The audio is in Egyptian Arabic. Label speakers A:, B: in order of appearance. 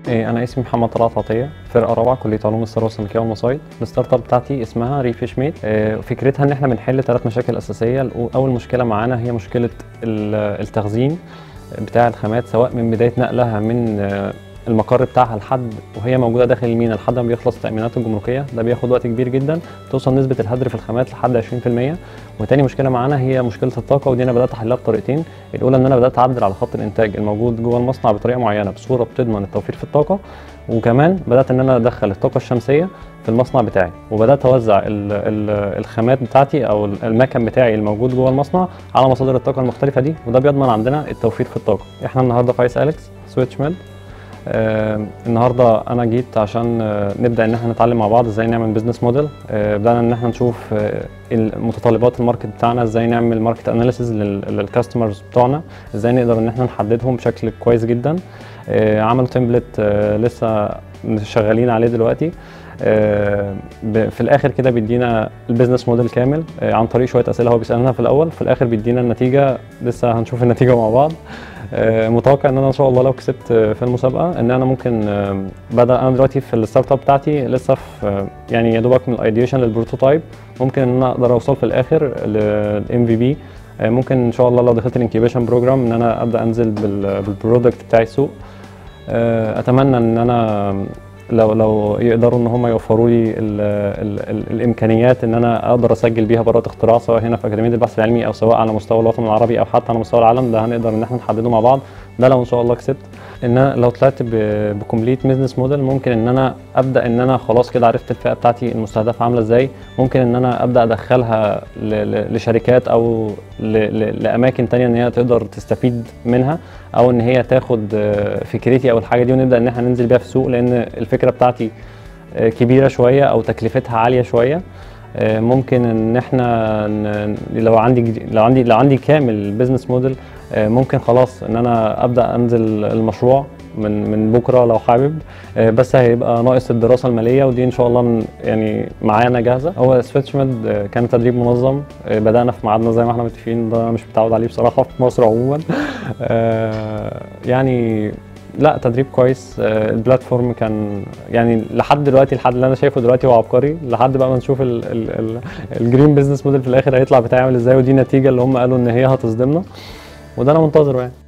A: إيه، انا اسمي محمد طلعت عطيه فرقه رابعه كليه علوم الثروه السمكيه والمصايد الستارت اب بتاعتي اسمها ريفيش ميت إيه، فكرتها ان احنا بنحل ثلاث مشاكل اساسيه الأو- اول مشكله معانا هي مشكله ال- التخزين بتاع الخامات سواء من بدايه نقلها من آه، المقر بتاعها لحد وهي موجوده داخل المينا لحد ما بيخلص التامينات الجمركيه ده بياخد وقت كبير جدا توصل نسبه الهدر في الخامات لحد 20% وتاني مشكله معانا هي مشكله الطاقه ودي انا بدات احلها بطريقتين الاولى ان انا بدات اعدل على خط الانتاج الموجود جوه المصنع بطريقه معينه بصوره بتضمن التوفير في الطاقه وكمان بدات ان انا ادخل الطاقه الشمسيه في المصنع بتاعي وبدات اوزع ال ال الخامات بتاعتي او المكن بتاعي الموجود جوه المصنع على مصادر الطاقه المختلفه دي وده بيضمن عندنا التوفير في الطاقه احنا النهارده في ايس اليكس سويتش ميل آه النهارده انا جيت عشان آه نبدا ان احنا نتعلم مع بعض ازاي نعمل بزنس موديل آه بدانا ان احنا نشوف آه متطلبات الماركت بتاعنا ازاي نعمل ماركت اناليسيز للكاستمرز بتوعنا ازاي نقدر ان احنا نحددهم بشكل كويس جدا آه عملوا تمبلت آه لسه شغالين عليه دلوقتي آه ب- في الاخر كده بيدينا البيزنس موديل كامل آه عن طريق شويه اسئله هو بيسالنا في الاول في الاخر بيدينا النتيجه لسه هنشوف النتيجه مع بعض آه، متوقع ان انا ان شاء الله لو كسبت آه، في المسابقه ان انا ممكن آه، بدا انا دلوقتي في الستارت اب بتاعتي لسه في آه، يعني يا دوبك من الايديشن للبروتوتايب ممكن ان انا اقدر اوصل في الاخر للام في بي ممكن ان شاء الله لو دخلت الانكيبيشن بروجرام ان انا ابدا انزل بال- بالبرودكت بتاعي السوق آه، اتمنى ان انا لو لو يقدروا ان هم يوفروا لي ال ال ال الامكانيات ان انا اقدر اسجل بيها براءه اختراع سواء هنا في اكاديميه البحث العلمي او سواء على مستوى الوطن العربي او حتى على مستوى العالم ده هنقدر ان احنا نحدده مع بعض ده لو ان شاء الله كسبت ان انا لو طلعت بكومبليت بزنس موديل ممكن ان انا ابدا ان انا خلاص كده عرفت الفئه بتاعتي المستهدفه عامله ازاي ممكن ان انا ابدا ادخلها ل- ل- لشركات او ل- ل- لاماكن تانية ان هي تقدر تستفيد منها او ان هي تاخد آه، فكرتي او الحاجه دي ونبدا ان احنا ننزل بيها في السوق لان الفكره بتاعتي آه، كبيره شويه او تكلفتها عاليه شويه آه، ممكن ان احنا ن- لو عندي جد- لو عندي لو عندي كامل بزنس موديل ممكن خلاص ان انا ابدا انزل المشروع من من بكره لو حابب آه، بس هيبقى ناقص الدراسه الماليه ودي ان شاء الله ن- يعني معانا جاهزه هو سويتش ميد آه، كان تدريب منظم آه، بدانا في ميعادنا زي ما احنا متفقين ده أنا مش متعود عليه بصراحه في مصر عموما آه، يعني لا تدريب كويس آه، البلاتفورم كان يعني لحد دلوقتي لحد اللي انا شايفه دلوقتي هو عبقري لحد بقى ما نشوف ال- ال- ال- الجرين بزنس موديل في الاخر هيطلع بتاعي عامل ازاي ودي نتيجه اللي هم قالوا ان هي هتصدمنا وده انا منتظره يعني